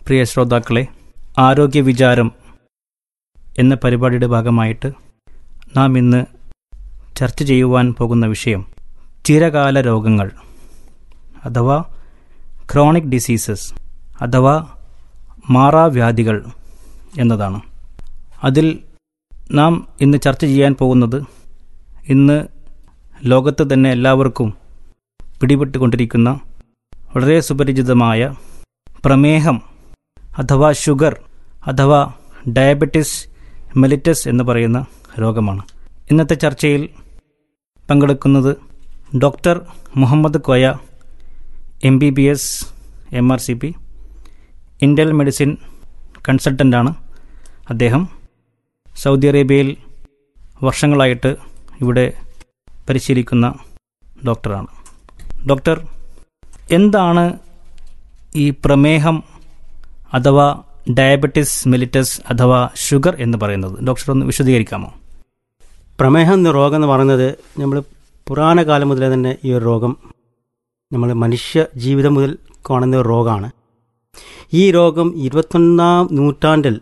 പ്രിയ ശ്രോതാക്കളെ ആരോഗ്യ വിചാരം എന്ന പരിപാടിയുടെ ഭാഗമായിട്ട് നാം ഇന്ന് ചർച്ച ചെയ്യുവാൻ പോകുന്ന വിഷയം ചിരകാല രോഗങ്ങൾ അഥവാ ക്രോണിക് ഡിസീസസ് അഥവാ മാറാവ്യാധികൾ എന്നതാണ് അതിൽ നാം ഇന്ന് ചർച്ച ചെയ്യാൻ പോകുന്നത് ഇന്ന് ലോകത്ത് തന്നെ എല്ലാവർക്കും പിടിപെട്ടുകൊണ്ടിരിക്കുന്ന വളരെ സുപരിചിതമായ പ്രമേഹം അഥവാ ഷുഗർ അഥവാ ഡയബറ്റിസ് മെലിറ്റസ് എന്ന് പറയുന്ന രോഗമാണ് ഇന്നത്തെ ചർച്ചയിൽ പങ്കെടുക്കുന്നത് doctor Muhammad Koya M B B S M R C P internal medicine കൺസൾട്ടൻ്റാണ് അദ്ദേഹം സൗദി അറേബ്യയിൽ വർഷങ്ങളായിട്ട് ഇവിടെ പരിശീലിക്കുന്ന ഡോക്ടറാണ് ഡോക്ടർ എന്താണ് ഈ പ്രമേഹം അഥവാ ഡയബറ്റിസ് മെലിറ്റസ് അഥവാ ഷുഗർ എന്ന് പറയുന്നത് ഡോക്ടർ ഒന്ന് വിശദീകരിക്കാമോ പ്രമേഹം എന്ന രോഗം എന്ന് പറയുന്നത് നമ്മൾ പുരാണ കാലം മുതലേ തന്നെ ഈ ഒരു രോഗം നമ്മൾ മനുഷ്യ ജീവിതം മുതൽ കാണുന്ന ഒരു രോഗമാണ് ഈ രോഗം ഇരുപത്തൊന്നാം നൂറ്റാണ്ടിൽ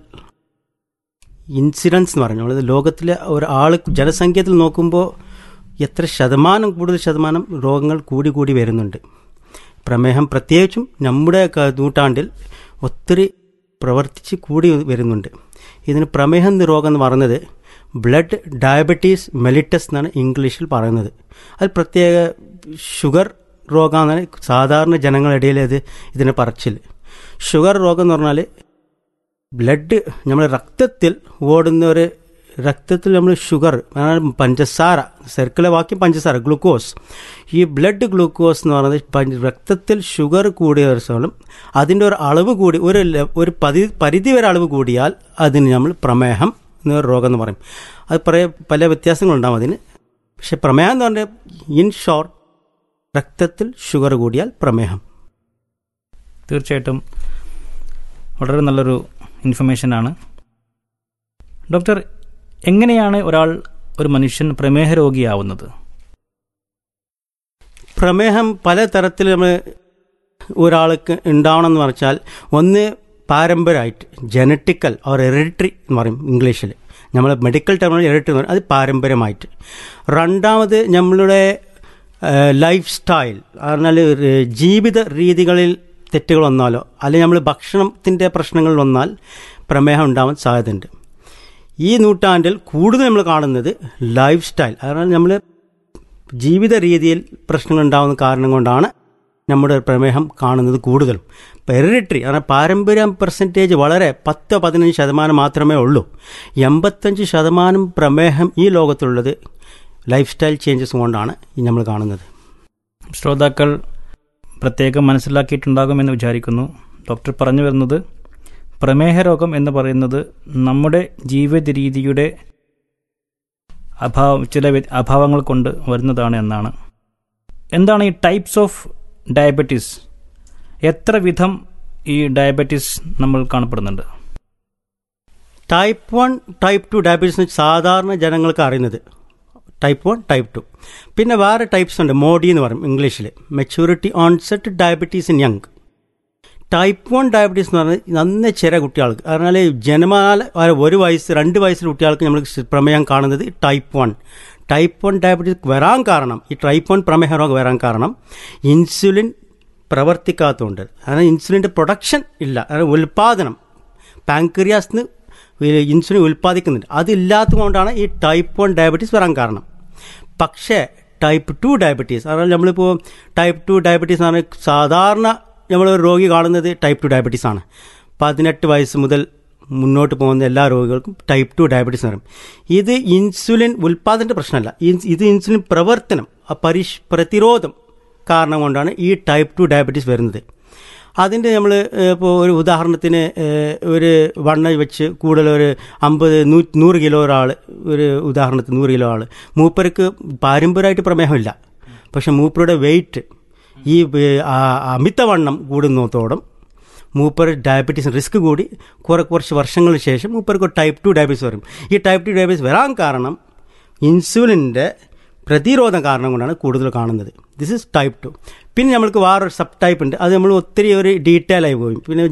ഇൻസിഡൻസ് എന്ന് പറഞ്ഞു നമ്മൾ ലോകത്തിലെ ഒരാൾ ജനസംഖ്യത്തിൽ നോക്കുമ്പോൾ എത്ര ശതമാനം കൂടുതൽ ശതമാനം രോഗങ്ങൾ കൂടി കൂടി വരുന്നുണ്ട് പ്രമേഹം പ്രത്യേകിച്ചും നമ്മുടെ ക- നൂറ്റാണ്ടിൽ ഒത്തിരി പ്രവർത്തിച്ച് കൂടി വരുന്നുണ്ട് ഇതിന് പ്രമേഹം എന്ന രോഗം എന്ന് പറയുന്നത് ബ്ലഡ് ഡയബറ്റീസ് മെലിറ്റസ് എന്നാണ് ഇംഗ്ലീഷിൽ പറയുന്നത് അത് പ്രത്യേക ഷുഗർ രോഗമാണ് സാധാരണ ജനങ്ങളുടെ ഇടയിൽ അത് ഇതിനെ പറച്ചിൽ ഷുഗർ രോഗം എന്ന് പറഞ്ഞാൽ ബ്ലഡ് നമ്മുടെ രക്തത്തിൽ ഓടുന്ന ഒരു രക്തത്തിൽ നമ്മൾ ഷുഗർ അതായത് പഞ്ചസാര സർക്കിളെ വാക്യം പഞ്ചസാര ഗ്ലൂക്കോസ് ഈ ബ്ലഡ് ഗ്ലൂക്കോസ് എന്ന് പറയുന്നത് പഞ്ച- രക്തത്തിൽ ഷുഗർ കൂടിയ ദിവസം അതിൻ്റെ ഒരു അളവ് കൂടി ഒരു ലെ- ഒരു പതി പരിധി വരെ അളവ് കൂടിയാൽ അതിന് നമ്മൾ പ്രമേഹം എന്നൊരു രോഗം എന്ന് പറയും അത് പറയ പല വ്യത്യാസങ്ങളുണ്ടാവും അതിന് പക്ഷെ പ്രമേഹം എന്ന് പറഞ്ഞാൽ ഇൻ ഷോർട്ട് രക്തത്തിൽ ഷുഗർ കൂടിയാൽ പ്രമേഹം തീർച്ചയായിട്ടും വളരെ നല്ലൊരു ഇൻഫർമേഷനാണ് ഡോക്ടർ എങ്ങനെയാണ് ഒരാൾ ഒരു മനുഷ്യൻ പ്രമേഹ രോഗിയാവുന്നത് പ്രമേഹം പല തരത്തിൽ നമ്മൾ ഒരാൾക്ക് ഉണ്ടാവണമെന്ന് പറഞ്ഞാൽ ഒന്ന് പാരമ്പര്യമായിട്ട് ജനറ്റിക്കൽ ഓർ ഹെറിഡിറ്ററി എന്ന് പറയും ഇംഗ്ലീഷിൽ നമ്മൾ മെഡിക്കൽ ടേമിൽ ഹെറിഡിറ്ററി എന്ന് പറയും അത് പാരമ്പര്യമായിട്ട് രണ്ടാമത് നമ്മളുടെ ലൈഫ് സ്റ്റൈൽ പറഞ്ഞാൽ ജീവിത രീതികളിൽ തെറ്റുകൾ വന്നാലോ അല്ലെങ്കിൽ നമ്മൾ ഭക്ഷണത്തിൻ്റെ പ്രശ്നങ്ങൾ വന്നാൽ പ്രമേഹം ഉണ്ടാവാൻ സാധ്യതയുണ്ട് ഈ നൂറ്റാണ്ടിൽ കൂടുതൽ നമ്മൾ കാണുന്നത് ലൈഫ് സ്റ്റൈൽ അതായത് നമ്മൾ ജീവിത രീതിയിൽ പ്രശ്നങ്ങൾ ഉണ്ടാകുന്ന കാരണം കൊണ്ടാണ് നമ്മുടെ പ്രമേഹം കാണുന്നത് കൂടുതലും ഹെറിഡിറ്ററി അതായത് പാരമ്പര്യം പെർസെൻറ്റേജ് വളരെ പത്ത് പതിനഞ്ച് ശതമാനം മാത്രമേ ഉള്ളൂ എൺപത്തഞ്ച് ശതമാനം പ്രമേഹം ഈ ലോകത്തുള്ളത് ലൈഫ് സ്റ്റൈൽ ചേഞ്ചസ് കൊണ്ടാണ് ഈ നമ്മൾ കാണുന്നത് ശ്രോതാക്കൾ പ്രത്യേകം മനസ്സിലാക്കിയിട്ടുണ്ടാകുമെന്ന് വിചാരിക്കുന്നു ഡോക്ടർ പറഞ്ഞു വരുന്നത് പ്രമേഹ രോഗം എന്ന് പറയുന്നത് നമ്മുടെ ജീവിത രീതിയുടെ അഭാവം ചില വ്യ- അഭാവങ്ങൾ കൊണ്ട് വരുന്നതാണ് എന്നാണ് എന്താണ് ഈ ടൈപ്സ് ഓഫ് ഡയബറ്റീസ് എത്ര വിധം ഈ ഡയബറ്റീസ് നമ്മൾ കാണപ്പെടുന്നുണ്ട് type one type two diabetes സാധാരണ ജനങ്ങൾക്ക് അറിയുന്നത് ടൈപ്പ് വൺ ടൈപ്പ് ടു പിന്നെ വേറെ ടൈപ്സ് ഉണ്ട് മോഡി എന്ന് പറയും ഇംഗ്ലീഷിൽ maturity onset diabetes in young type one diabetes എന്ന് പറഞ്ഞാൽ നന്ന ചെറിയ കുട്ടികൾക്ക് പറഞ്ഞാൽ ജന്മകാല ഒരു വയസ്സ് രണ്ട് വയസ്സിലെ കുട്ടികൾക്ക് നമ്മൾ പ്രമേയം കാണുന്നത് type one type one diabetes വരാൻ കാരണം ഈ ടൈപ്പ് വൺ പ്രമേഹ രോഗം വരാൻ കാരണം ഇൻസുലിൻ പ്രവർത്തിക്കാത്തതുകൊണ്ട് അതായത് ഇൻസുലിൻ്റെ പ്രൊഡക്ഷൻ ഇല്ല അതായത് ഉൽപാദനം പാങ്ക്രിയാസിന് ഇൻസുലിൻ ഉൽപ്പാദിക്കുന്നുണ്ട് അതില്ലാത്തത് കൊണ്ടാണ് ഈ ടൈപ്പ് വൺ ഡയബറ്റീസ് വരാൻ കാരണം പക്ഷേ ടൈപ്പ് ടു ഡയബറ്റീസ് അതായത് നമ്മളിപ്പോൾ ടൈപ്പ് ടു ഡയബറ്റീസ് എന്ന് പറഞ്ഞാൽ സാധാരണ നമ്മൾ ഒരു രോഗി കാണുന്നത് ടൈപ്പ് ടു ഡയബറ്റീസ് ആണ് പതിനെട്ട് വയസ്സ് മുതൽ മുന്നോട്ട് പോകുന്ന എല്ലാ രോഗികൾക്കും ടൈപ്പ് ടു ഡയബറ്റീസ് എന്ന് പറയും ഇത് ഇൻസുലിൻ ഉൽപ്പാദനത്തിൻ്റെ പ്രശ്നമല്ല ഇൻ- ഇത് ഇൻസുലിൻ പ്രവർത്തനം ആ പരിഷ് പ്രതിരോധം കാരണം കൊണ്ടാണ് ഈ ടൈപ്പ് ടു ഡയബറ്റീസ് വരുന്നത് അതിൻ്റെ നമ്മൾ ഇപ്പോൾ ഒരു ഉദാഹരണത്തിന് ഏഹ്, ഒരു വണ്ണ വെച്ച് കൂടുതൽ ഒരു അമ്പത് നൂ നൂറ് കിലോ ഒരാൾ ഒരു ഉദാഹരണത്തിന് നൂറ് കിലോ ആൾ മൂപ്പർക്ക് പാരമ്പര്യമായിട്ട് പ്രമേഹമില്ല പക്ഷെ മൂപ്പരുടെ വെയിറ്റ് ഈ ഏഹ്, ആ- അമിതവണ്ണം കൂടുന്നതോടും മൂപ്പർ ഡയബറ്റീസ് റിസ്ക് കൂടി കുറെ കുറച്ച് വർഷങ്ങൾക്ക് ശേഷം മൂപ്പർക്ക് ടൈപ്പ് ടു ഡയബറ്റീസ് വരും ഈ ടൈപ്പ് ടു ഡയബറ്റീസ് വരാൻ കാരണം ഇൻസുലിൻ്റെ പ്രതിരോധം കാരണം കൊണ്ടാണ് കൂടുതൽ കാണുന്നത് ദിസ് ഇസ് ടൈപ്പ് ടു പിന്നെ നമ്മൾക്ക് വേറൊരു സബ് ടൈപ്പ് ഉണ്ട് അത് നമ്മൾ ഒത്തിരി ഒരു ഡീറ്റെയിൽ ആയി പോയി പിന്നെ